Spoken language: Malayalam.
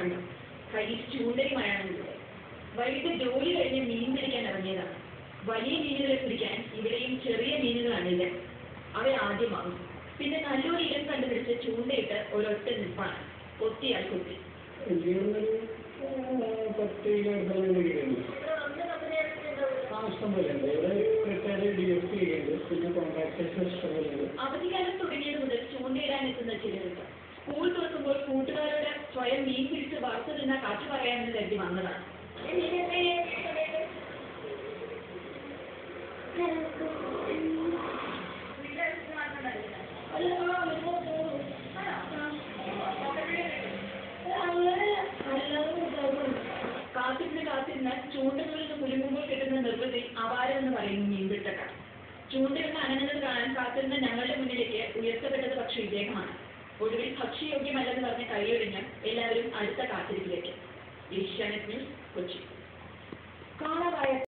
കണ്ടു കയ്യിൽ ചൂണ്ടയുമായാണ് നിന്നത് വൈകിട്ട് ജോലി കഴിഞ്ഞ് മീൻ പിടിക്കാൻ ഇറങ്ങിയതാണ് വലിയ മീനുകളെ പിടിക്കാൻ ഇവിടെയും ചെറിയ മീനുകളാണ് ഇത് അവ ആദ്യം വാങ്ങും പിന്നെ നല്ലൊരു ഇരം കണ്ടുപിടിച്ച് ചൂണ്ടയിട്ട് ഒരൊറ്റ നിൽപ്പാണ് പൊത്തിയാൽ കുത്തി ജീവിതത്തിൽ പത്ത് ഇരുപത് ആവശ്യം പോലെ ഉണ്ട് ഇവിടെ റിട്ടയർഡ് ഡി എഫ് പി ഉണ്ട് പിന്നെ കോൺട്രാക്ടേഴ്സ് ഇഷ്ടംപോലെ അവധിക്കാലം തുടങ്ങിയത് മുതൽ ചൂണ്ടയിടാൻ എത്തുന്ന ചിലരുണ്ട് സ്കൂൾ തുറക്കുമ്പോൾ കൂട്ടുകാരോട് സ്വയം മീൻ പിടിച്ച് വറുത്തു നിന്ന കാറ്റ് പറയാമെന്ന് കരുതി വന്നതാണ് കാത്തിരുന്ന് കാത്തിരുന്ന് ചൂണ്ടകളിൽ നിന്ന് കുലുങ്ങുമ്പോൾ കിട്ടുന്ന നിർവൃതി അപാരമെന്ന് പറയുന്നു മീൻപിടുത്തക്കാർ ചൂണ്ടയുടെ അനങ്ങുന്നത് കാണാൻ കാത്തിരുന്ന ഞങ്ങളുടെ മുന്നിലേക്ക് ഉയർത്തപ്പെട്ടത് പക്ഷേ ഇദ്ദേഹമാണ് ഒടുവിൽ ഭക്ഷ്യയോഗ്യമല്ലെന്ന് പറഞ്ഞ് കൈയൊഴിഞ്ഞ് എല്ലാവരും അടുത്ത കാത്തിരിപ്പിലേക്ക് ഏഷ്യാനെറ്റ് ന്യൂസ് കൊച്ചി